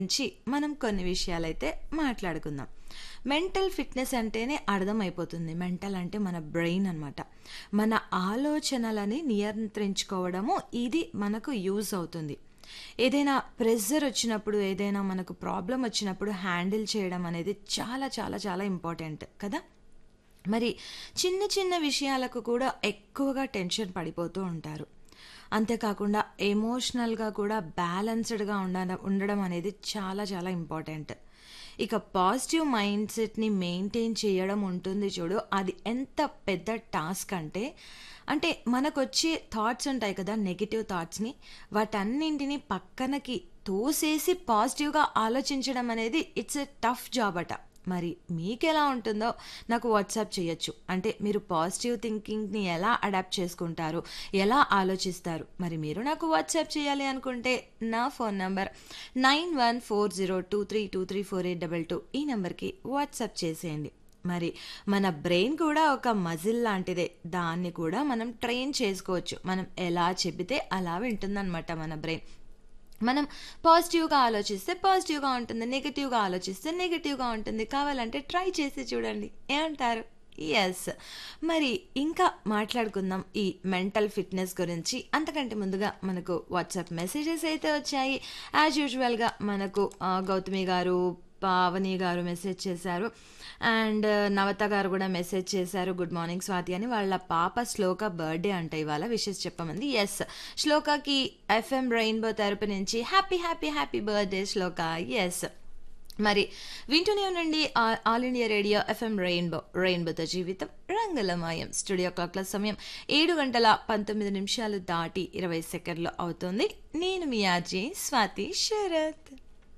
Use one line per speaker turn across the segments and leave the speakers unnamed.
గురించి మనం కొన్ని విషయాలైతే మాట్లాడుకుందాం మెంటల్ ఫిట్నెస్ అంటేనే అర్థమైపోతుంది మెంటల్ అంటే మన బ్రెయిన్ అనమాట మన ఆలోచనలని నియంత్రించుకోవడము ఇది మనకు యూజ్ అవుతుంది ఏదైనా ప్రెషర్ వచ్చినప్పుడు ఏదైనా మనకు ప్రాబ్లం వచ్చినప్పుడు హ్యాండిల్ చేయడం అనేది చాలా చాలా చాలా ఇంపార్టెంట్ కదా మరి చిన్న చిన్న విషయాలకు కూడా ఎక్కువగా టెన్షన్ పడిపోతూ ఉంటారు అంతేకాకుండా ఎమోషనల్గా కూడా బ్యాలెన్స్డ్గా ఉండ ఉండడం అనేది చాలా చాలా ఇంపార్టెంట్ ఇక పాజిటివ్ మైండ్ సెట్ని మెయింటైన్ చేయడం ఉంటుంది చూడు అది ఎంత పెద్ద టాస్క్ అంటే అంటే మనకు వచ్చే థాట్స్ ఉంటాయి కదా నెగిటివ్ థాట్స్ని వాటన్నింటిని పక్కనకి తోసేసి పాజిటివ్గా ఆలోచించడం అనేది ఇట్స్ ఎ టఫ్ జాబ్ అట మరి మీకు ఎలా ఉంటుందో నాకు వాట్సాప్ చేయొచ్చు అంటే మీరు పాజిటివ్ థింకింగ్ని ఎలా అడాప్ట్ చేసుకుంటారు ఎలా ఆలోచిస్తారు మరి మీరు నాకు వాట్సాప్ చేయాలి అనుకుంటే నా phone number nine one four zero two three two three four eight double two ఈ నెంబర్కి వాట్సాప్ చేసేయండి మరి మన బ్రెయిన్ కూడా ఒక మజిల్ లాంటిదే దాన్ని కూడా మనం ట్రైన్ చేసుకోవచ్చు మనం ఎలా చెబితే అలా వింటుందన్నమాట మన బ్రెయిన్ మనం పాజిటివ్గా ఆలోచిస్తే పాజిటివ్గా ఉంటుంది నెగిటివ్గా ఆలోచిస్తే నెగిటివ్గా ఉంటుంది కావాలంటే ట్రై చేసి చూడండి ఏమంటారు ఎస్ మరి ఇంకా మాట్లాడుకుందాం ఈ మెంటల్ ఫిట్నెస్ గురించి అంతకంటే ముందుగా మనకు వాట్సాప్ మెసేజెస్ అయితే వచ్చాయి యాజ్ యూజువల్గా మనకు ఆ, గౌతమి గారు పావని గారు మెసేజ్ చేశారు అండ్ నవత గారు కూడా మెసేజ్ చేశారు గుడ్ మార్నింగ్ స్వాతి అని వాళ్ళ పాప శ్లోక బర్త్డే అంట ఇవాళ విషెస్ చెప్పమంది ఎస్ శ్లోకకి ఎఫ్ఎం రెయిన్బో తరపు నుంచి happy happy happy birthday Shloka yes మరి వింటూనే ఉండండి ఆ- all India radio FM Rainbow రెయిన్బోతో జీవితం రంగులమయం స్టూడియో క్లాక్ల సమయం ఏడు గంటల పంతొమ్మిది నిమిషాలు దాటి ఇరవై సెకండ్లు అవుతుంది నేను మీ ఆర్జే స్వాతి శరత్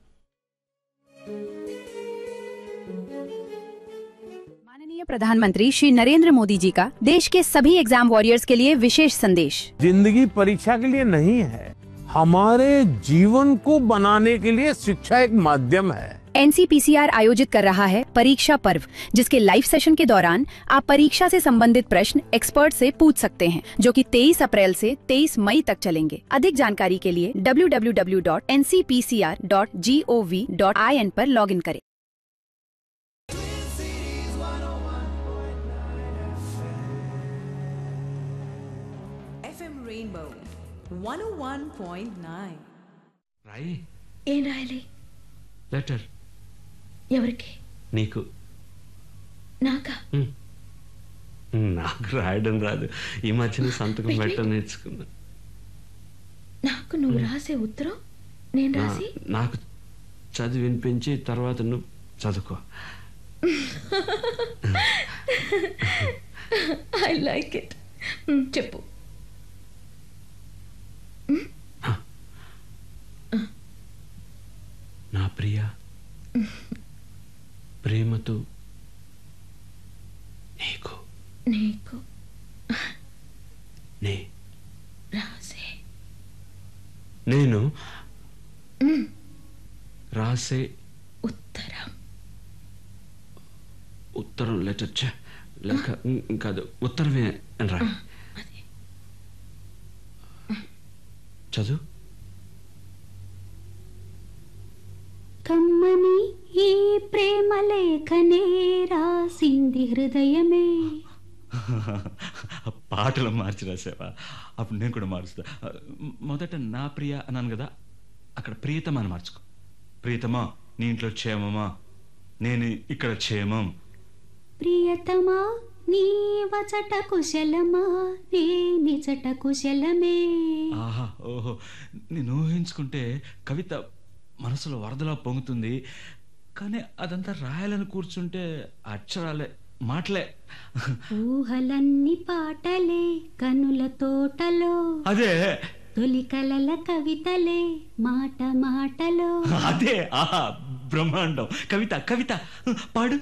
माननीय प्रधानमंत्री श्री नरेंद्र मोदी जी का देश के सभी एग्जाम वॉरियर्स के लिए विशेष संदेश
जिंदगी परीक्षा के लिए नहीं है हमारे जीवन को बनाने के लिए शिक्षा एक माध्यम है
एनसीपीसीआर आयोजित कर रहा है परीक्षा पर्व जिसके लाइव सेशन के दौरान आप परीक्षा से संबंधित प्रश्न एक्सपर्ट से पूछ सकते हैं जो कि 23 अप्रैल से 23 मई तक चलेंगे अधिक जानकारी के लिए www.ncpcr.gov.in पर लॉगिन करें
FM Rainbow 101.9.
రాయి
ఏం రాయాలి
లెటర్
ఎవరికి
నీకు
నాకా
నాకు రాయడం రాదు ఈ మధ్యన సంతకం పెట్టడం నేర్చుకున్నా
నాకు నువ్వు రాసే ఉత్తరం నేను
నా-
రాసి
నాకు చదివి వినిపించి తర్వాత నువ్వు చదువుకో
ఐ లైక్ ఇట్ చెప్పు
నా ప్రియ ప్రేమతో నీకు
నీకు
నే
రాసే
నేను రాసే
ఉత్తరం
ఉత్తరం లెటర్ ఛే, లెక్క ఉమ్, కాదు ఉత్తరమే అని రా
అదే
చదువు
కమ్మని ఈ ప్రేమ లేఖనే రాసింది హృదయమే
పాటలు మార్చి రాసావా అప్పుడు నేను కూడా మారుస్తా మొదట నా ప్రియ అన్నాను కదా అక్కడ ప్రియతమా అని మార్చుకో ప్రియతమా నీ ఇంట్లో క్షేమమా నేను ఇక్కడ క్షేమం
ప్రియతమా నీ వచట కుశలమా నే నిజట కుశలమే
ఆహా ఓహో నేను ఊహించుకుంటే కవిత మనసులో వరదలా పొంగుతుంది కానీ అదంతా రాయాలని కూర్చుంటే అక్షరాలే మాటలే
ఊహలన్నీ పాటలే కనుల తోటలో
అదే
తొలి కలల కవితలే మాట మాటలో
అదే ఆహా బ్రహ్మాండం కవిత కవిత పాడు